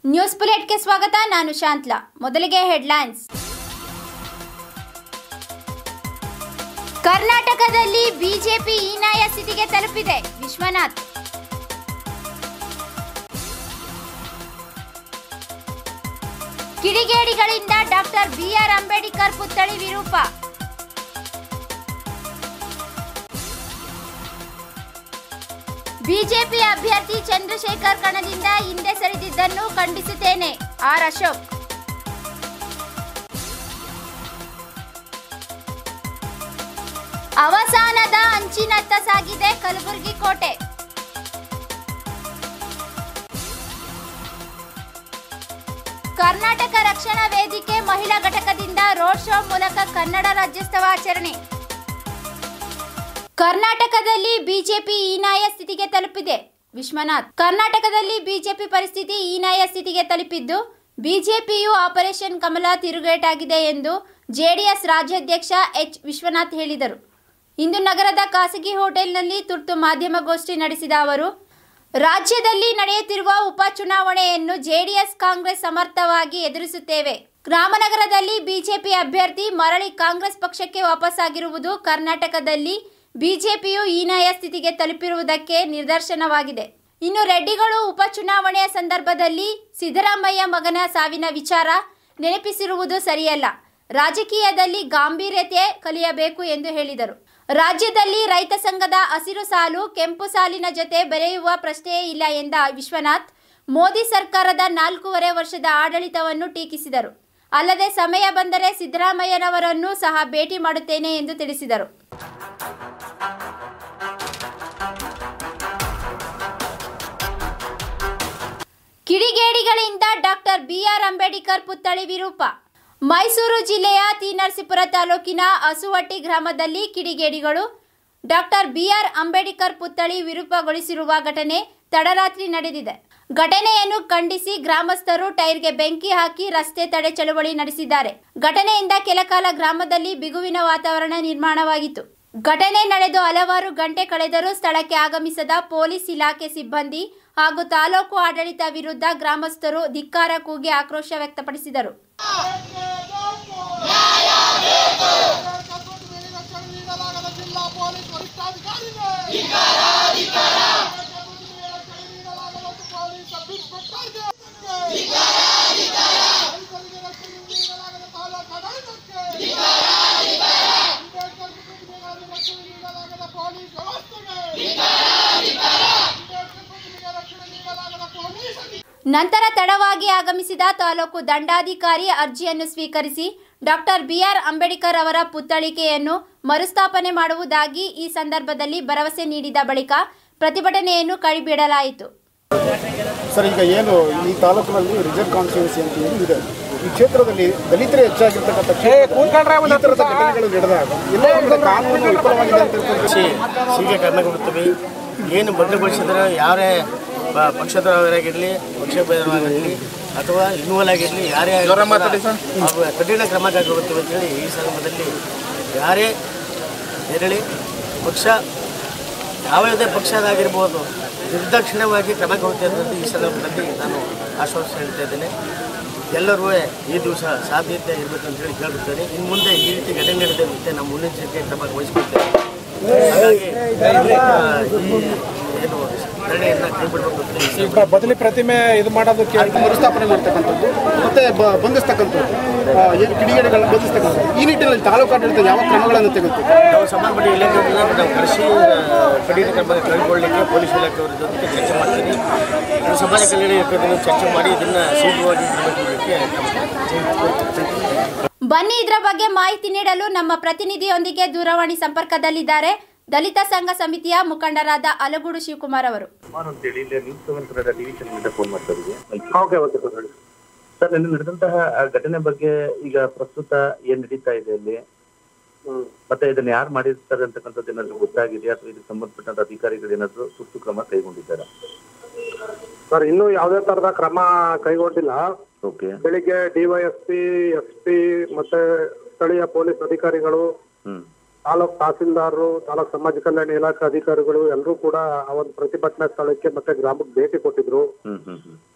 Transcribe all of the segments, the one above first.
News ಬುಲೆಟ್ಗೆ ಸ್ವಾಗತ ನಾನು ಶಾಂತ್ಲಾ ಮೊದಲಿಗೆ ಹೆಡ್ಲೈನ್ಸ್ ಕರ್ನಾಟಕದಲ್ಲಿ ಬಿಜೆಪಿ ಹೀನಾಯ ಸ್ಥಿತಿಗೆ ತಲುಪಿದೆ ವಿಶ್ವನಾಥ್ ಕಿಡಿಗೇಡಿಗಳಿಂದ ಡಾಕ್ಟರ್ ಬಿಆರ್ ಅಂಬೇಡ್ಕರ್ ಪುತ್ಥಳಿ ವಿರೂಪ ಬಿಜೆಪಿ ಅಭ್ಯರ್ಥಿ ಚಂದ್ರಶೇಖರ್ ಕಣದಿಂದ ಹಿಂದೆ ಸರಿದಿದ್ದನ್ನು ಖಂಡಿಸುತ್ತೇನೆ ಆರ್ ಅಶೋಕ್ ಅವಸಾನದ ಅಂಚಿನತ್ತ ಸಾಗಿದೆ ಕಲಬುರಗಿ ಕೋಟೆ ಕರ್ನಾಟಕ ರಕ್ಷಣಾ ವೇದಿಕೆ ಮಹಿಳಾ ಘಟಕದಿಂದ ರೋಡ್ ಶೋ ಮೂಲಕ ಕನ್ನಡ ರಾಜ್ಯೋತ್ಸವ ಆಚರಣೆ ಕರ್ನಾಟಕದಲ್ಲಿ ಬಿಜೆಪಿ ಹೀನಾಯ ಸ್ಥಿತಿಗೆ ತಲುಪಿದೆ ವಿಶ್ವನಾಥ್ ಕರ್ನಾಟಕದಲ್ಲಿ ಬಿಜೆಪಿ ಪರಿಸ್ಥಿತಿ ಹೀನಾಯ ಸ್ಥಿತಿಗೆ ತಲುಪಿದ್ದು ಬಿಜೆಪಿಯು ಆಪರೇಷನ್ ಕಮಲ ತಿರುಗೇಟಾಗಿದೆ ಎಂದು ಜೆಡಿಎಸ್ ರಾಜ್ಯಾಧ್ಯಕ್ಷ ಎಚ್ ವಿಶ್ವನಾಥ್ ಹೇಳಿದರು ಇಂದು ನಗರದ ಖಾಸಗಿ ಹೋಟೆಲ್ನಲ್ಲಿ ತುರ್ತು ಮಾಧ್ಯಮಗೋಷ್ಠಿ ನಡೆಸಿದ ಅವರು ರಾಜ್ಯದಲ್ಲಿ ನಡೆಯುತ್ತಿರುವ ಉಪಚುನಾವಣೆಯನ್ನು ಜೆಡಿಎಸ್ ಕಾಂಗ್ರೆಸ್ ಸಮರ್ಥವಾಗಿ ಎದುರಿಸುತ್ತೇವೆ ರಾಮನಗರದಲ್ಲಿ ಬಿಜೆಪಿ ಅಭ್ಯರ್ಥಿ ಮರಳಿ ಕಾಂಗ್ರೆಸ್ ಪಕ್ಷಕ್ಕೆ ವಾಪಸ್ಸಾಗಿರುವುದು ಕರ್ನಾಟಕದಲ್ಲಿ ಬಿಜೆಪಿಯು ಹೀನಾಯ ಸ್ಥಿತಿಗೆ ತಲುಪಿರುವುದಕ್ಕೆ ನಿದರ್ಶನವಾಗಿದೆ ಇನ್ನು ರೆಡ್ಡಿಗಳು ಉಪಚುನಾವಣೆಯ ಸಂದರ್ಭದಲ್ಲಿ ಸಿದ್ದರಾಮಯ್ಯ ಮಗನ ಸಾವಿನ ವಿಚಾರ ನೆನಪಿಸಿರುವುದು ಸರಿಯಲ್ಲ ರಾಜಕೀಯದಲ್ಲಿ ಗಾಂಭೀರ್ಯತೆ ಕಲಿಯಬೇಕು ಎಂದು ಹೇಳಿದರು ರಾಜ್ಯದಲ್ಲಿ ರೈತ ಸಂಘದ ಹಸಿರು ಸಾಲು ಕೆಂಪು ಸಾಲಿನ ಜೊತೆ ಬೆರೆಯುವ ಪ್ರಶ್ನೆಯೇ ಇಲ್ಲ ಎಂದ ವಿಶ್ವನಾಥ್ ಮೋದಿ ಸರ್ಕಾರದ ನಾಲ್ಕೂವರೆ ವರ್ಷದ ಆಡಳಿತವನ್ನು ಟೀಕಿಸಿದರು ಅಲ್ಲದೆ ಸಮಯ ಬಂದರೆ ಸಿದ್ದರಾಮಯ್ಯನವರನ್ನು ಸಹ ಭೇಟಿ ಮಾಡುತ್ತೇನೆ ಎಂದು ತಿಳಿಸಿದರು ಕಿಡಿಗೇಡಿಗಳಿಂದ ಡಾಕ್ಟರ್ ಬಿಆರ್ ಅಂಬೇಡ್ಕರ್ ಪುತ್ಥಳಿ ವಿರೂಪ ಮೈಸೂರು ಜಿಲ್ಲೆಯ ತೀನರಸೀಪುರ ತಾಲೂಕಿನ ಹಸುವಟ್ಟಿ ಗ್ರಾಮದಲ್ಲಿ ಕಿಡಿಗೇಡಿಗಳು ಡಾಕ್ಟರ್ ಬಿಆರ್ ಅಂಬೇಡ್ಕರ್ ಪುತ್ಥಳಿ ವಿರೂಪಗೊಳಿಸಿರುವ ಘಟನೆ ತಡರಾತ್ರಿ ನಡೆದಿದೆ ಘಟನೆಯನ್ನು ಖಂಡಿಸಿ ಗ್ರಾಮಸ್ಥರು ಟೈರ್ಗೆ ಬೆಂಕಿ ಹಾಕಿ ರಸ್ತೆ ತಡೆ ಚಳವಳಿ ನಡೆಸಿದ್ದಾರೆ ಘಟನೆಯಿಂದ ಕೆಲಕಾಲ ಗ್ರಾಮದಲ್ಲಿ ಬಿಗುವಿನ ವಾತಾವರಣ ನಿರ್ಮಾಣವಾಗಿತ್ತು ಘಟನೆ ನಡೆದು ಹಲವಾರು ಗಂಟೆ ಕಳೆದರೂ ಸ್ಥಳಕ್ಕೆ ಆಗಮಿಸದ ಪೊಲೀಸ್ ಇಲಾಖೆ ಸಿಬ್ಬಂದಿ ಹಾಗೂ ತಾಲೂಕು ಆಡಳಿತ ವಿರುದ್ಧ ಗ್ರಾಮಸ್ಥರು ಧಿಕ್ಕಾರ ಕೂಗಿ ಆಕ್ರೋಶ ವ್ಯಕ್ತಪಡಿಸಿದರು ಜಿಲ್ಲಾ ಪೊಲೀಸ್ ವರಿಷ್ಠಾಧಿಕಾರಿಗೆ ಪೊಲೀಸ್ ಸಬ್ ಇನ್ಸ್ಪೆಕ್ಟರ್ಗೆ ರೈತರಿಗೆ ರಕ್ಷಣೆ ನೀಡಲಾಗದ ತಾಲೂಕು ಆಡಳಿತಕ್ಕೆ ಅಂಬೇಡ್ಕರ್ ಕುಟುಂಬಗಳಿಗೆ ರಕ್ಷಣೆ ನೀಡಲಾಗದ ಪೊಲೀಸ್ ವ್ಯವಸ್ಥೆಗೆ ಅಂಬೇಡ್ಕರ್ ಕುಟುಂಬಗಳಿಗೆ ರಕ್ಷಣೆ ನೀಡಲಾಗದ ಪೊಲೀಸ್ ಅಧಿ- ನಂತರ ತಡವಾಗಿ ಆಗಮಿಸಿದ ತಾಲೂಕು ದಂಡಾಧಿಕಾರಿ ಅರ್ಜಿಯನ್ನು ಸ್ವೀಕರಿಸಿ ಡಾಕ್ಟರ್ ಬಿಆರ್ ಅಂಬೇಡ್ಕರ್ ಅವರ ಪುತ್ಥಳಿಕೆಯನ್ನು ಮರುಸ್ಥಾಪನೆ ಮಾಡುವುದಾಗಿ ಈ ಸಂದರ್ಭದಲ್ಲಿ ಭರವಸೆ ನೀಡಿದ ಬಳಿಕ ಪ್ರತಿಭಟನೆಯನ್ನು ಕೈಬಿಡಲಾಯಿತು ಸರ್ ಈಗ ಏನು ಈ ತಾಲೂಕಿನಲ್ಲಿ ರಿಸರ್ವ್ ಕಾನ್ಸ್ಟಿಟ್ಯೂನ್ಸಿ ಅಂತ ಏನು ಇದೆ ಈ ಕ್ಷೇತ್ರದಲ್ಲಿ ದಲಿತರೇ ಹೆಚ್ಚಾಗಿರ್ತಕ್ಕಂಥ ಕ್ಷೇತ್ರ ಈ ಥರದ ಘಟನೆಗಳು ನಡೆದಾಗ ಎಲ್ಲೋ ಒಂದು ಕಡೆ ಕಾನೂನು ವಿಫಲವಾಗಿದೆ ಅಂತ ತಿಳ್ಕೊಂಡು ಸಿ ಹೀಗೆ ಕರ್ನಾಟಕಗೊಳ್ಳುತ್ತವೆ ಏನು ಭದ್ರಗೊಳಿಸಿದ್ರೆ ಯಾರೇ ಪ- ಪಕ್ಷದವರಾಗಿರಲಿ ಪಕ್ಷಭೇದವಾಗಿರಲಿ ಅಥವಾ ಇನ್ವಾಲ್ ಆಗಿರಲಿ ಯಾರೇ ಆಗಿರ್ಲಿ ಹಾಗೂ ಕಠಿಣ ಕ್ರಮ ಕೈಗೊಳ್ಳುತ್ತೇವೆ ಅಂತೇಳಿ ಈ ಸಂದರ್ಭದಲ್ಲಿ ಯಾರೇ ಇರಲಿ ಪಕ್ಷ ಯಾವುದೇ ಪಕ್ಷದಾಗಿರ್ಬೋದು ನಿರ್ದಾಕ್ಷಿಣ್ಯವಾಗಿ ಕ್ರಮ ಕೈಗೊಳ್ತೇವೆ ಅಂತ ಈ ಸಂದರ್ಭದಲ್ಲಿ ನಾನು ಆಶ್ವಾಸನೆ ಹೇಳ್ತಾ ಇದ್ದೇನೆ ಎಲ್ಲರೂ ಈ ದಿವಸ ಸಾಧ್ಯತೆ ಇರಬೇಕು ಅಂತ ಹೇಳಿ ಕೇಳುತ್ತೇನೆ ಇನ್ನು ಮುಂದೆ ಈ ರೀತಿ ಘಟನೆ ನಡೆದಂತೆ ನಾವು ಮುನ್ನೆಚ್ಚರಿಕೆ ಕ್ರಮ ವಹಿಸ್ಕೊಳ್ತೇವೆ ಹಾಗಾಗಿ ಆ, ಈ ಏನು ಧರಣಿಯನ್ನು ಕೈಬಿಡಬೇಕು ಅಂತ ಈ ಸಂದರ್ಭದಲ್ಲಿ ಬದಲಿ ಪ್ರತಿಮೆ ಇದು ಮಾಡೋದಕ್ಕೆ ಮರುಸ್ಥಾಪನೆ ಮಾಡ್ತಕ್ಕಂಥದ್ದು ಮತ್ತೆ ಬ- ಬಂಧಿಸ್ತಕ್ಕಂಥದ್ದು ಆ, ಏನು ಕಿಡಿಗೇಡಿಗಳನ್ನ ಬಂಧಿಸ್ತಕ್ಕಂಥದ್ದು ಈ ನಿಟ್ಟಿನಲ್ಲಿ ತಾಲೂಕು ಆಡಳಿತ ಯಾವ ಕ್ರಮಗಳನ್ನು ತೆಗೆದುತು ನಾವು ಸಂಬಂಧಪಟ್ಟ ಇಲಾಖೆಯವರನ್ನ ನಾವು ಕರೆಸಿ ಆ, ಕಠಿಣ ಕ್ರಮ ಕೈಗೊಳ್ಳಲಿಕ್ಕೆ ಪೊಲೀಸ್ ಇಲಾಖೆಯವರ ಜೊತೆ ಚರ್ಚೆ ಮಾಡ್ತೀನಿ ಇದು ಸಮಾಜ ಕಲ್ಯಾಣ ಇಲಾಖೆಯನ್ನು ಚರ್ಚೆ ಮಾಡಿ ಇದನ್ನು ಶೀಘ್ರವಾಗಿ ಕ್ರಮ ಕೈಗೊಳ್ಳಲಿಕ್ಕೆ ಕ್ರಮ ಬನ್ನಿ ಇದರ ಬಗ್ಗೆ ಮಾಹಿತಿ ನೀಡಲು ನಮ್ಮ ಪ್ರತಿನಿಧಿಯೊಂದಿಗೆ ದೂರವಾಣಿ ಸಂಪರ್ಕದಲ್ಲಿದ್ದಾರೆ ದಲಿತ ಸಂಘ ಸಮಿತಿಯ ಮುಖಂಡರಾದ ಅಲಗೂಡು ಶಿವಕುಮಾರ್ ಅವರು ಕುಮಾರ್ ಅಂತೇಳಿ ಇಲ್ಲಿ news seven Kannada TV channel phone ಮಾಡ್ತಾ ಇದ್ದೀವಿ ಓಕೆ ಓಕೆ ಸರ್ ಹೇಳಿ ಸರ್ ನಿನ್ನೆ ನಡೆದಂತಹ ಆ ಘಟನೆ ಬಗ್ಗೆ ಈಗ ಪ್ರಸ್ತುತ ಏನ್ ನಡೀತಾ ಇದೆ ಅಲ್ಲಿ ಮತ್ತೆ ಇದನ್ನ ಯಾರು ಮಾಡಿರ್ತಾರೆ ಅಂತಕ್ಕಂಥದ್ದು ಏನಾದ್ರು ಗೊತ್ತಾಗಿದೆಯಾ ಅಥವಾ ಇದಕ್ಕೆ ಸಂಬಂಧಪಟ್ಟಂತ ಅಧಿಕಾರಿಗಳು ಏನಾದ್ರು ತುರ್ತು ಕ್ರಮ ಕೈಗೊಂಡಿದ್ದಾರೆ ಸರ್ ಇನ್ನೂ ಯಾವುದೇ ತರದ ಕ್ರಮ ಕೈಗೊಂಡಿಲ್ಲ ಓಕೆ ಬೆಳಿಗ್ಗೆ ಡಿವೈಎಸ್ಪಿ ಎಸ್ ಪಿ ಮತ್ತೆ ಸ್ಥಳೀಯ ಪೊಲೀಸ್ ಅಧಿಕಾರಿಗಳು ಹ್ಮ್ ತಾಲೂಕ್ ತಹಸೀಲ್ದಾರರು ತಾಲೂಕ್ ಸಮಾಜ ಕಲ್ಯಾಣ ಇಲಾಖೆ ಅಧಿಕಾರಿಗಳು ಎಲ್ಲರೂ ಕೂಡ ಆ ಒಂದು ಪ್ರತಿಭಟನಾ ಸ್ಥಳಕ್ಕೆ ಮತ್ತೆ ಗ್ರಾಮಕ್ಕೆ ಭೇಟಿ ಕೊಟ್ಟಿದ್ರು ಹ್ಮ್ ಹ್ಮ್ ಹ್ಮ್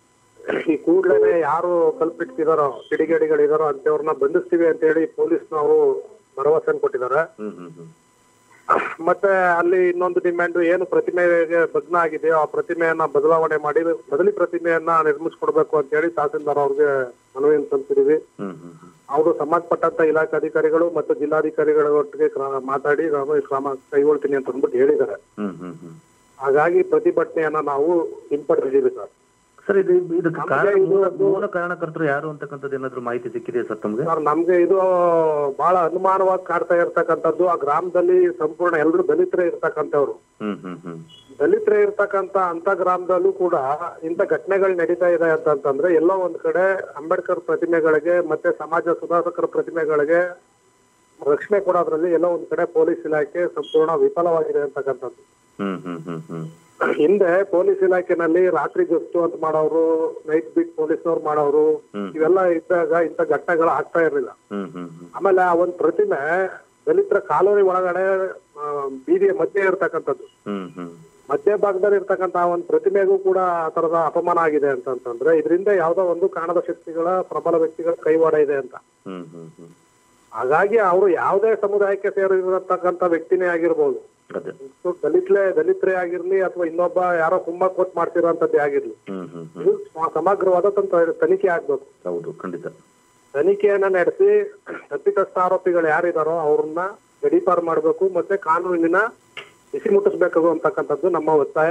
ಈ ಕೂಡ್ಲೇನೆ ಯಾರು ಕಲ್ಪಿಟ್ಟಿದಾರೋ ಕಿಡಿಗೇಡಿಗಳಿದಾರೋ ಅಂತವ್ರನ್ನ ಬಂಧಿಸ್ತೀವಿ ಅಂತ ಹೇಳಿ ಪೊಲೀಸ್ನವರು ಭರವಸೆ ಕೊಟ್ಟಿದ್ದಾರೆ ಹ್ಮ್ ಹ್ಮ್ ಹ್ಮ್ ಮತ್ತೆ ಅಲ್ಲಿ ಇನ್ನೊಂದು ಡಿಮ್ಯಾಂಡ್ ಏನು ಪ್ರತಿಮೆಗೆ ಭಗ್ನ ಆಗಿದೆಯೋ ಆ ಪ್ರತಿಮೆಯನ್ನ ಬದಲಾವಣೆ ಮಾಡಿ ಬದಲಿ ಪ್ರತಿಮೆಯನ್ನ ನಿರ್ಮಿಸ್ಕೊಡ್ಬೇಕು ಅಂತ ಹೇಳಿ ತಹಸೀಲ್ದಾರ್ ಅವ್ರಿಗೆ ಮನವಿಯನ್ನು ಸಲ್ಲಿಸಿದೀವಿ ಹ್ಮ್ ಹ್ಮ್ ಹ್ಮ್ ಅವರು ಸಂಬಂಧಪಟ್ಟಂತ ಇಲಾಖೆ ಅಧಿಕಾರಿಗಳು ಮತ್ತು ಜಿಲ್ಲಾಧಿಕಾರಿಗಳ ಒಟ್ಟಿಗೆ ಕ್ರ- ಮಾತಾಡಿ ನಾನು ಈ ಕ್ರಮ ಕೈಗೊಳ್ತೀನಿ ಅಂತ ಅಂದ್ಬಿಟ್ಟು ಹೇಳಿದ್ದಾರೆ ಹ್ಮ್ ಹ್ಮ್ ಹ್ಮ್ ಹಾಗಾಗಿ ಪ್ರತಿಭಟನೆಯನ್ನ ನಾವು ಹಿಂಪಡೆದಿದ್ದೀವಿ ಸರ್ ಸರ್ ಇದು ಇದಕ್ಕೆ ನಮ್ಗೆ ಕಾರಣ ಇದು- ಮೂಲ ಮೂಲ ಕಾರಣಕರ್ತರು ಯಾರು ಅಂತಕ್ಕಂಥದ್ದು ಏನಾದ್ರು ಮಾಹಿತಿ ಸಿಕ್ಕಿದೆಯಾ ಸರ್ ತಮ್ಗೆ ಸರ್ ನಮ್ಗೆ ಇದು ಬಹಳ ಅನುಮಾನವಾಗಿ ಕಾಡ್ತಾ ಇರ್ತಕ್ಕಂಥದ್ದು ಆ ಗ್ರಾಮದಲ್ಲಿ ಸಂಪೂರ್ಣ ಎಲ್ಲರೂ ದಲಿತರೇ ಇರ್ತಕ್ಕಂಥವ್ರು ಹ್ಮ್ ಹ್ಮ್ ಹ್ಮ್ ದಲಿತರೇ ಇರ್ತಕ್ಕಂಥ ಅಂತ ಗ್ರಾಮದಲ್ಲೂ ಕೂಡ ಇಂಥ ಘಟನೆಗಳು ನಡೀತಾ ಇದೆ ಅಂತಂತಂದ್ರೆ ಎಲ್ಲೋ ಒಂದ್ ಕಡೆ ಅಂಬೇಡ್ಕರ್ ಪ್ರತಿಮೆಗಳಿಗೆ ಮತ್ತೆ ಸಮಾಜ ಸುಧಾರಕರ ಪ್ರತಿಮೆಗಳಿಗೆ ರಕ್ಷಣೆ ಕೊಡೋದ್ರಲ್ಲಿ ಎಲ್ಲೋ ಒಂದ್ ಕಡೆ ಪೊಲೀಸ್ ಇಲಾಖೆ ಸಂಪೂರ್ಣ ವಿಫಲವಾಗಿದೆ ಅಂತಕ್ಕಂಥದ್ದು ಹ್ಮ್ ಹ್ಮ್ ಹ್ಮ್ ಹ್ಮ್ ಹಿಂದೆ ಪೊಲೀಸ್ ಇಲಾಖೆನಲ್ಲಿ ರಾತ್ರಿ ಗಸ್ತು ಅಂತ ಮಾಡೋರು ನೈಟ್ ಬೀಟ್ ಪೊಲೀಸ್ನವ್ರು ಮಾಡೋರು ಹ್ಮ್. ಇವೆಲ್ಲ ಇದ್ದಾಗ ಇಂಥ ಘಟನೆಗಳು ಆಗ್ತಾ ಇರ್ಲಿಲ್ಲ ಹ್ಮ್ ಹ್ಮ್ ಹ್ಮ್ ಆಮೇಲೆ ಆ ಒಂದ್ ಪ್ರತಿಮೆ ದಲಿತರ ಕಾಲೋನಿ ಒಳಗಡೆ ಆ, ಬೀದಿಯ ಮಧ್ಯೆ ಇರ್ತಕ್ಕಂಥದ್ದು ಹ್ಮ್ ಹ್ಮ್ ಮಧ್ಯ ಭಾಗದಲ್ಲಿ ಇರ್ತಕ್ಕಂಥ ಆ ಒಂದು ಪ್ರತಿಮೆಗೂ ಕೂಡ ಆ ತರದ ಅಪಮಾನ ಆಗಿದೆ ಅಂತಂತಂದ್ರೆ ಇದರಿಂದ ಯಾವ್ದೋ ಒಂದು ಕಾಣದ ಶಕ್ತಿಗಳ ಪ್ರಬಲ ವ್ಯಕ್ತಿಗಳ ಕೈವಾಡ ಇದೆ ಅಂತ ಹ್ಮ್ ಹ್ಮ್ ಹ್ಮ್ ಹಾಗಾಗಿ ಅವರು ಯಾವುದೇ ಸಮುದಾಯಕ್ಕೆ ಸೇರಿರತಕ್ಕಂಥ ವ್ಯಕ್ತಿನೇ ಆಗಿರ್ಬೋದು ಅದೇ ಸೊ ದಲಿತಲೇ ದಲಿತರೇ ಆಗಿರ್ಲಿ ಅಥವಾ ಇನ್ನೊಬ್ಬ ಯಾರೋ ಕುಂಭ ಕೊಟ್ ಮಾಡ್ತಿರೋಂಥದ್ದೇ ಆಗಿರ್ಲಿ ಹ್ಮ್ ಹ್ಮ್ ಹ್ಮ್ ಇದು ಸ- ಸಮಗ್ರವಾದ ತನ್- ತನಿಖೆ ಆಗ್ಬೇಕು ಹೌದು ಖಂಡಿತ ತನಿಖೆಯನ್ನ ನಡೆಸಿ ತಪ್ಪಿತಸ್ಥ ಆರೋಪಿಗಳು ಯಾರಿದಾರೋ ಅವ್ರನ್ನ ಗಡೀಪಾರು ಮಾಡಬೇಕು ಮತ್ತೆ ಕಾನೂನಿನ ಬಿಸಿ ಮುಟ್ಟಿಸ್ಬೇಕು ಅಂತಕ್ಕಂಥದ್ದು ನಮ್ಮ ಒತ್ತಾಯ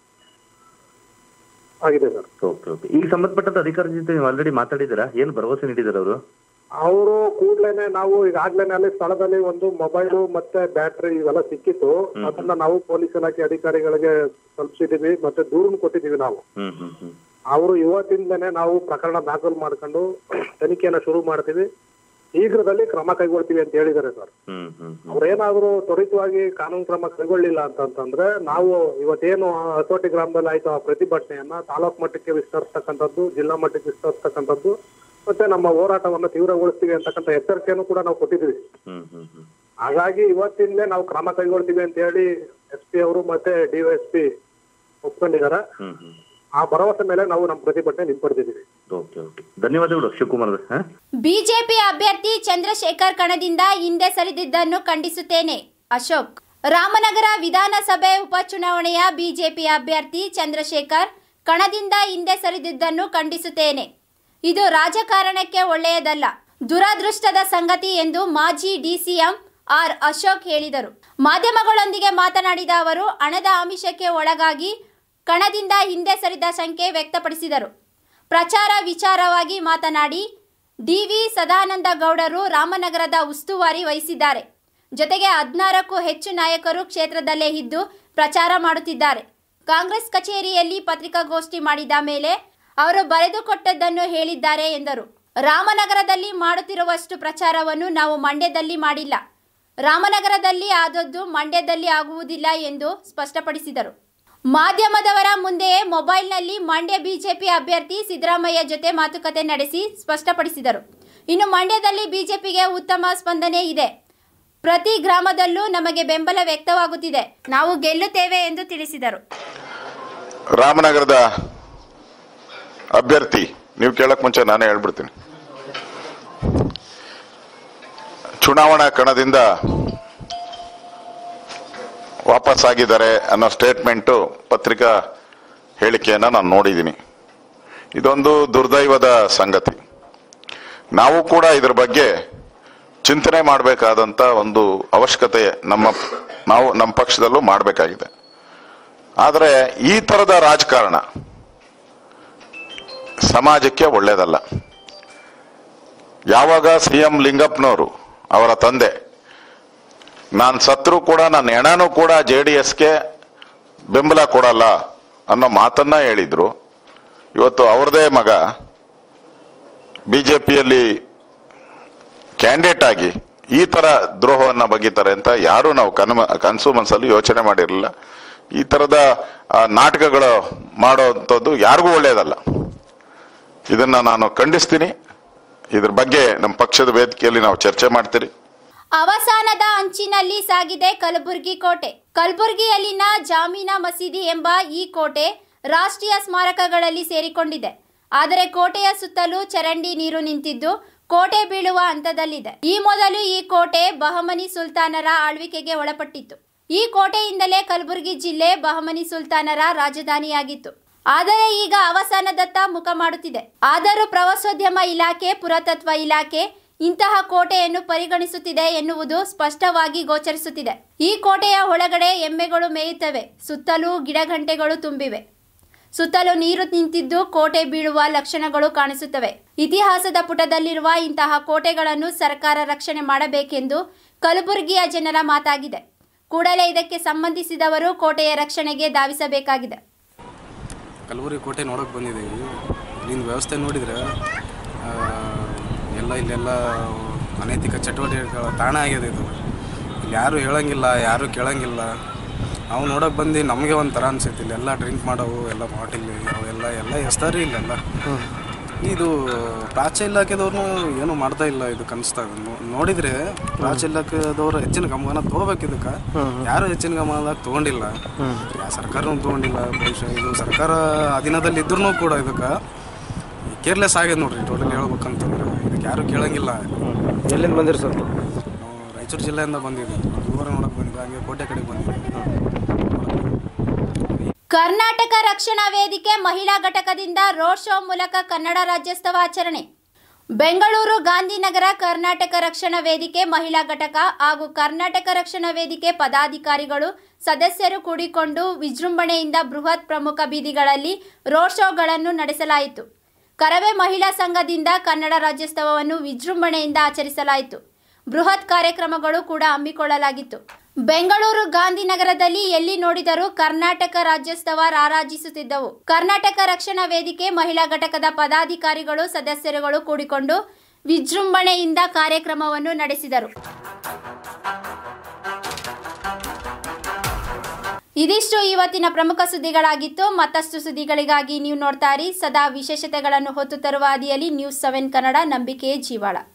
ಆಗಿದೆ ಸರ್ ಓಕೆ ಓಕೆ ಈಗ ಸಂಬಂಧಪಟ್ಟಂತ ಅಧಿಕಾರಿ ಜೊತೆ ನೀವು ಆಲ್ರೆಡಿ ಮಾತಾಡಿದ್ದೀರಾ ಏನು ಭರವಸೆ ನೀಡಿದಾರೆ ಅವರು ಅವರು ಕೂಡ್ಲೇನೆ ನಾವು ಈಗಾಗ್ಲೇನೆ ಅಲ್ಲಿ ಸ್ಥಳದಲ್ಲಿ ಒಂದು ಮೊಬೈಲು ಮತ್ತೆ ಬ್ಯಾಟ್ರಿ ಇವೆಲ್ಲ ಸಿಕ್ಕಿತ್ತು ಅದನ್ನ ನಾವು ಪೊಲೀಸ್ ಇಲಾಖೆ ಅಧಿಕಾರಿಗಳಿಗೆ ತಲುಪಿಸಿದೀವಿ ಮತ್ತೆ ದೂರನ್ನು ಕೊಟ್ಟಿದೀವಿ ನಾವು ಹ್ಮ್ ಹ್ಮ್ ಹ್ಮ್ ಅವರು ಇವತ್ತಿಂದನೇ ನಾವು ಪ್ರಕರಣ ದಾಖಲು ಮಾಡ್ಕೊಂಡು ತನಿಖೆಯನ್ನ ಶುರು ಮಾಡ್ತೀವಿ ಶೀಘ್ರದಲ್ಲಿ ಕ್ರಮ ಕೈಗೊಳ್ತೀವಿ ಅಂತ ಹೇಳಿದ್ದಾರೆ ಸರ್ ಹ್ಮ್ ಹ್ಮ್ ಹ್ಮ್ ಅವ್ರೇನಾದ್ರೂ ತ್ವರಿತವಾಗಿ ಕಾನೂನು ಕ್ರಮ ಕೈಗೊಳ್ಳಿಲ್ಲ ಅಂತಂತಂದ್ರೆ ನಾವು ಇವತ್ತೇನು ಹತೋಟಿ ಗ್ರಾಮದಲ್ಲಿ ಆಯ್ತು ಆ ಪ್ರತಿಭಟನೆಯನ್ನ ತಾಲೂಕು ಮಟ್ಟಕ್ಕೆ ವಿಸ್ತರಿಸ್ತಕ್ಕಂಥದ್ದು ಜಿಲ್ಲಾ ಮಟ್ಟಕ್ಕೆ ವಿಸ್ತರಿಸ್ತಕ್ಕಂಥದ್ದು ಮತ್ತೆ ನಮ್ಮ ಹೋರಾಟವನ್ನು ತೀವ್ರಗೊಳಿಸ್ತೀವಿ ಅಂತಕ್ಕಂಥ ಎಚ್ಚರಿಕೆಯನ್ನು ಕೂಡ ನಾವು ಕೊಟ್ಟಿದ್ದೀವಿ ಹ್ಮ್ ಹ್ಮ್ ಹ್ಮ್ ಹಾಗಾಗಿ ಇವತ್ತಿಂದಲೇ ನಾವು ಕ್ರಮ ಕೈಗೊಳ್ತೀವಿ ಅಂತ ಹೇಳಿ ಎಸ್ ಪಿ ಅವರು ಮತ್ತೆ ಡಿವೈಎಸ್ಪಿ ಒಪ್ಕೊಂಡಿದ್ದಾರೆ ಹ್ಮ್ ಹ್ಮ್ ಆ ಭರವಸೆ ಮೇಲೆ ನಾವು ನಮ್ಮ ಪ್ರತಿಭಟನೆ ಹಿಂಪಡೆದಿದ್ದೀವಿ ಓಕೆ ಓಕೆ ಧನ್ಯವಾದಗಳು ಶಿವಕುಮಾರ್ ಅವರೇ ಹಾ ಬಿಜೆಪಿ ಅಭ್ಯರ್ಥಿ ಚಂದ್ರಶೇಖರ್ ಕಣದಿಂದ ಹಿಂದೆ ಸರಿದಿದ್ದನ್ನು ಖಂಡಿಸುತ್ತೇನೆ ಅಶೋಕ್ ರಾಮನಗರ ವಿಧಾನಸಭೆ ಉಪಚುನಾವಣೆಯ ಬಿಜೆಪಿ ಅಭ್ಯರ್ಥಿ ಚಂದ್ರಶೇಖರ್ ಕಣದಿಂದ ಹಿಂದೆ ಸರಿದಿದ್ದನ್ನು ಖಂಡಿಸುತ್ತೇನೆ ಇದು ರಾಜಕಾರಣಕ್ಕೆ ಒಳ್ಳೆಯದಲ್ಲ ದುರದೃಷ್ಟದ ಸಂಗತಿ ಎಂದು ಮಾಜಿ ಡಿಸಿಎಂ ಆರ್ ಅಶೋಕ್ ಹೇಳಿದರು ಮಾಧ್ಯಮಗಳೊಂದಿಗೆ ಮಾತನಾಡಿದ ಅವರು ಹಣದ ಆಮಿಷಕ್ಕೆ ಒಳಗಾಗಿ ಕಣದಿಂದ ಹಿಂದೆ ಸರಿದ ಶಂಕೆ ವ್ಯಕ್ತಪಡಿಸಿದರು ಪ್ರಚಾರ ವಿಚಾರವಾಗಿ ಮಾತನಾಡಿ ಡಿವಿ ಸದಾನಂದ ಗೌಡರು ರಾಮನಗರದ ಉಸ್ತುವಾರಿ ವಹಿಸಿದ್ದಾರೆ ಜೊತೆಗೆ ಹದಿನಾರಕ್ಕೂ ಹೆಚ್ಚು ನಾಯಕರು ಕ್ಷೇತ್ರದಲ್ಲೇ ಇದ್ದು ಪ್ರಚಾರ ಮಾಡುತ್ತಿದ್ದಾರೆ ಕಾಂಗ್ರೆಸ್ ಕಚೇರಿಯಲ್ಲಿ ಪತ್ರಿಕಾಗೋಷ್ಠಿ ಮಾಡಿದ ಮೇಲೆ ಅವರು ಬರೆದುಕೊಟ್ಟದ್ದನ್ನು ಹೇಳಿದ್ದಾರೆ ಎಂದರು ರಾಮನಗರದಲ್ಲಿ ಮಾಡುತ್ತಿರುವಷ್ಟು ಪ್ರಚಾರವನ್ನು ನಾವು ಮಂಡ್ಯದಲ್ಲಿ ಮಾಡಿಲ್ಲ ರಾಮನಗರದಲ್ಲಿ ಆದದ್ದು ಮಂಡ್ಯದಲ್ಲಿ ಆಗುವುದಿಲ್ಲ ಎಂದು ಸ್ಪಷ್ಟಪಡಿಸಿದರು ಮಾಧ್ಯಮದವರ ಮುಂದೆಯೇ ಮೊಬೈಲ್ನಲ್ಲಿ ಮಂಡ್ಯ ಬಿಜೆಪಿ ಅಭ್ಯರ್ಥಿ ಸಿದ್ದರಾಮಯ್ಯ ಜೊತೆ ಮಾತುಕತೆ ನಡೆಸಿ ಸ್ಪಷ್ಟಪಡಿಸಿದರು ಇನ್ನು ಮಂಡ್ಯದಲ್ಲಿ ಬಿಜೆಪಿಗೆ ಉತ್ತಮ ಸ್ಪಂದನೆ ಇದೆ ಪ್ರತಿ ಗ್ರಾಮದಲ್ಲೂ ನಮಗೆ ಬೆಂಬಲ ವ್ಯಕ್ತವಾಗುತ್ತಿದೆ ನಾವು ಗೆಲ್ಲುತ್ತೇವೆ ಎಂದು ತಿಳಿಸಿದರು ರಾಮನಗರದ ಅಭ್ಯರ್ಥಿ ನೀವು ಕೇಳಕ್ ಮುಂಚೆ ನಾನೇ ಹೇಳ್ಬಿಡ್ತೀನಿ ಚುನಾವಣಾ ಕಣದಿಂದ ವಾಪಸ್ ಆಗಿದ್ದಾರೆ ಅನ್ನೋ ಸ್ಟೇಟ್ಮೆಂಟು ಪತ್ರಿಕಾ ಹೇಳಿಕೆಯನ್ನು ನಾನು ನೋಡಿದ್ದೀನಿ ಇದೊಂದು ದುರ್ದೈವದ ಸಂಗತಿ ನಾವು ಕೂಡ ಇದ್ರ ಬಗ್ಗೆ ಚಿಂತನೆ ಮಾಡಬೇಕಾದಂಥ ಒಂದು ಅವಶ್ಯಕತೆ ನಮ್ಮ ನಾವು ನಮ್ಮ ಪಕ್ಷದಲ್ಲೂ ಮಾಡಬೇಕಾಗಿದೆ ಆದರೆ ಈ ಥರದ ರಾಜಕಾರಣ ಸಮಾಜಕ್ಕೆ ಒಳ್ಳೆಯದಲ್ಲ ಯಾವಾಗ ಸಿ ಎಂ ಲಿಂಗಪ್ಪನವರು ಅವರ ತಂದೆ ನಾನು ಸತ್ರು ಕೂಡ ನನ್ನ ಹೆಣನೂ ಕೂಡ ಜೆ ಡಿ ಎಸ್ಗೆ ಬೆಂಬಲ ಕೊಡಲ್ಲ ಅನ್ನೋ ಮಾತನ್ನ ಹೇಳಿದ್ರು ಇವತ್ತು ಅವ್ರದೇ ಮಗ ಬಿ ಜೆ ಪಿಯಲ್ಲಿ ಕ್ಯಾಂಡಿಡೇಟ್ ಆಗಿ ಈ ತರ ದ್ರೋಹವನ್ನ ಬಗೀತಾರೆ ಅಂತ ಯಾರು ನಾವು ಕನ್ಮ ಕನಸು ಮನಸ್ಸಲ್ಲಿ ಯೋಚನೆ ಮಾಡಿರಲಿಲ್ಲ ಈ ತರದ ಆ, ನಾಟಕಗಳು ಮಾಡೋವಂಥದ್ದು ಯಾರಿಗೂ ಒಳ್ಳೆಯದಲ್ಲ ಇದನ್ನ ನಾನು ಖಂಡಿಸ್ತೀನಿ ಇದ್ರ ಬಗ್ಗೆ ನಮ್ಮ ಪಕ್ಷದ ವೇದಿಕೆಯಲ್ಲಿ ನಾವು ಚರ್ಚೆ ಮಾಡ್ತೀರಿ ಅವಸಾನದ ಅಂಚಿನಲ್ಲಿ ಸಾಗಿದೆ ಕಲಬುರಗಿ ಕೋಟೆ ಕಲಬುರಗಿಯಲ್ಲಿನ ಜಾಮೀನಾ ಮಸೀದಿ ಎಂಬ ಈ ಕೋಟೆ ರಾಷ್ಟ್ರೀಯ ಸ್ಮಾರಕಗಳಲ್ಲಿ ಸೇರಿಕೊಂಡಿದೆ ಆದರೆ ಕೋಟೆಯ ಸುತ್ತಲೂ ಚರಂಡಿ ನೀರು ನಿಂತಿದ್ದು ಕೋಟೆ ಬೀಳುವ ಹಂತದಲ್ಲಿದೆ ಈ ಮೊದಲು ಈ ಕೋಟೆ ಬಹಮನಿ ಸುಲ್ತಾನರ ಆಳ್ವಿಕೆಗೆ ಒಳಪಟ್ಟಿತ್ತು ಈ ಕೋಟೆಯಿಂದಲೇ ಕಲಬುರಗಿ ಜಿಲ್ಲೆ ಬಹಮನಿ ಸುಲ್ತಾನರ ರಾಜಧಾನಿಯಾಗಿತ್ತು ಆದರೆ ಈಗ ಅವಸಾನದತ್ತ ಮುಖ ಮಾಡುತ್ತಿದೆ ಆದರೂ ಪ್ರವಾಸೋದ್ಯಮ ಇಲಾಖೆ ಪುರಾತತ್ವ ಇಲಾಖೆ ಇಂತಹ ಕೋಟೆಯನ್ನು ಪರಿಗಣಿಸುತ್ತಿದೆ ಎನ್ನುವುದು ಸ್ಪಷ್ಟವಾಗಿ ಗೋಚರಿಸುತ್ತಿದೆ ಈ ಕೋಟೆಯ ಒಳಗಡೆ ಎಮ್ಮೆಗಳು ಮೇಯುತ್ತವೆ ಸುತ್ತಲೂ ಗಿಡಗಂಟೆಗಳು ತುಂಬಿವೆ ಸುತ್ತಲೂ ನೀರು ನಿಂತಿದ್ದು ಕೋಟೆ ಬೀಳುವ ಲಕ್ಷಣಗಳು ಕಾಣಿಸುತ್ತವೆ ಇತಿಹಾಸದ ಪುಟದಲ್ಲಿರುವ ಇಂತಹ ಕೋಟೆಗಳನ್ನು ಸರ್ಕಾರ ರಕ್ಷಣೆ ಮಾಡಬೇಕೆಂದು ಕಲಬುರಗಿಯ ಜನರ ಮಾತಾಗಿದೆ ಕೂಡಲೇ ಇದಕ್ಕೆ ಸಂಬಂಧಿಸಿದವರು ಕೋಟೆಯ ರಕ್ಷಣೆಗೆ ಧಾವಿಸಬೇಕಾಗಿದೆ ಕಲಬುರಗಿ ಕೋಟೆ ನೋಡೋಕೆ ಬಂದಿದ್ದೀವಿ ಇಲ್ಲಿನ ವ್ಯವಸ್ಥೆ ನೋಡಿದರೆ ಆ, ಎಲ್ಲ ಇಲ್ಲೆಲ್ಲ ಅನೈತಿಕ ಚಟುವಟಿಕೆಗಳ ತಾಣ ಆಗಿದೆ ಇದು ಇಲ್ಲಿ ಯಾರು ಹೇಳಂಗಿಲ್ಲ ಯಾರು ಕೇಳಂಗಿಲ್ಲ ನಾವು ನೋಡೋಕೆ ಬಂದು ನಮಗೆ ಒಂಥರ ಅನ್ಸೈತಿ ಇಲ್ಲೆಲ್ಲ ಡ್ರಿಂಕ್ ಮಾಡೋವು ಎಲ್ಲ ಬಾಟಿಲ್ ಅವೆಲ್ಲ ಎಲ್ಲ ಎಸ್ತಾರಿ ಇಲ್ಲೆಲ್ಲ ಇದು ಪ್ರಾಚ್ಯ ಇಲಾಖೆದವ್ರು ಏನು ಮಾಡ್ತಾ ಇಲ್ಲ ಇದು ಕನಿಸ್ತಾ ಇದೆ ನೋ- ನೋಡಿದ್ರೆ ಪ್ರಾಚ್ಯ ಇಲಾಖೆದವ್ರು ಹೆಚ್ಚಿನ ಗಮನ ತಗೋಬೇಕು ಇದಕ್ಕೆ ಯಾರು ಹೆಚ್ಚಿನ ಗಮನದಾಗ ತಗೊಂಡಿಲ್ಲ ಯಾ ಸರ್ಕಾರನೂ ತಗೊಂಡಿಲ್ಲ ಬಹುಶಃ ಇದು ಸರ್ಕಾರ ಅಧೀನದಲ್ಲಿ ಇದ್ರೂ ಕೂಡ ಇದಕ್ಕೆ ಕೇರ್ಲೆಸ್ ಆಗಿದೆ ನೋಡ್ರಿ ಟೋಟಲ್ ಹೇಳ್ಬೇಕಂತಂದ್ರೆ ಇದಕ್ಕೆ ಯಾರು ಕೇಳಂಗಿಲ್ಲ ಎಲ್ಲಿಂದ ಬಂದಿರಿ ಸರ್ ನಾವು ರಾಯಚೂರು ಜಿಲ್ಲೆಯಿಂದ ಬಂದಿದ್ದೀವಿ ಊರ ನೋಡಕ್ಕೆ ಬಂದಿದ್ವಿ ಹಾಗೆ ಕೋಟೆ ಕಡೆಗೆ ಬಂದಿದ್ದೀವಿ ಕರ್ನಾಟಕ ರಕ್ಷಣಾ ವೇದಿಕೆ ಮಹಿಳಾ ಘಟಕದಿಂದ ರೋಡ್ ಶೋ ಮೂಲಕ ಕನ್ನಡ ರಾಜ್ಯೋತ್ಸವ ಆಚರಣೆ ಬೆಂಗಳೂರು ಗಾಂಧಿನಗರ ಕರ್ನಾಟಕ ರಕ್ಷಣಾ ವೇದಿಕೆ ಮಹಿಳಾ ಘಟಕ ಹಾಗೂ ಕರ್ನಾಟಕ ರಕ್ಷಣಾ ವೇದಿಕೆ ಪದಾಧಿಕಾರಿಗಳು ಸದಸ್ಯರು ಕೂಡಿಕೊಂಡು ವಿಜೃಂಭಣೆಯಿಂದ ಬೃಹತ್ ಪ್ರಮುಖ ಬೀದಿಗಳಲ್ಲಿ ರೋಡ್ ಶೋಗಳನ್ನು ನಡೆಸಲಾಯಿತು ಕರವೇ ಮಹಿಳಾ ಸಂಘದಿಂದ ಕನ್ನಡ ರಾಜ್ಯೋತ್ಸವವನ್ನು ವಿಜೃಂಭಣೆಯಿಂದ ಆಚರಿಸಲಾಯಿತು ಬೃಹತ್ ಕಾರ್ಯಕ್ರಮಗಳು ಕೂಡ ಹಮ್ಮಿಕೊಳ್ಳಲಾಗಿತ್ತು ಬೆಂಗಳೂರು ಗಾಂಧಿನಗರದಲ್ಲಿ ಎಲ್ಲಿ ನೋಡಿದರೂ ಕರ್ನಾಟಕ ರಾಜ್ಯೋತ್ಸವ ರಾರಾಜಿಸುತ್ತಿದ್ದವು ಕರ್ನಾಟಕ ರಕ್ಷಣಾ ವೇದಿಕೆ ಮಹಿಳಾ ಘಟಕದ ಪದಾಧಿಕಾರಿಗಳು ಸದಸ್ಯರುಗಳು ಕೂಡಿಕೊಂಡು ವಿಜೃಂಭಣೆಯಿಂದ ಕಾರ್ಯಕ್ರಮವನ್ನು ನಡೆಸಿದರು ಇದಿಷ್ಟು ಇವತ್ತಿನ ಪ್ರಮುಖ ಸುದ್ದಿಗಳಾಗಿತ್ತು ಮತ್ತಷ್ಟು ಸುದ್ದಿಗಳಿಗಾಗಿ ನೀವು ನೋಡ್ತಾ ಇರಿ ಸದಾ ವಿಶೇಷತೆಗಳನ್ನು ಹೊತ್ತು ತರುವ ಹಾದಿಯಲ್ಲಿ ನ್ಯೂಸ್ ಸೆವೆನ್ ಕನ್ನಡ ನಂಬಿಕೆಯೇ ಜೀವಾಳ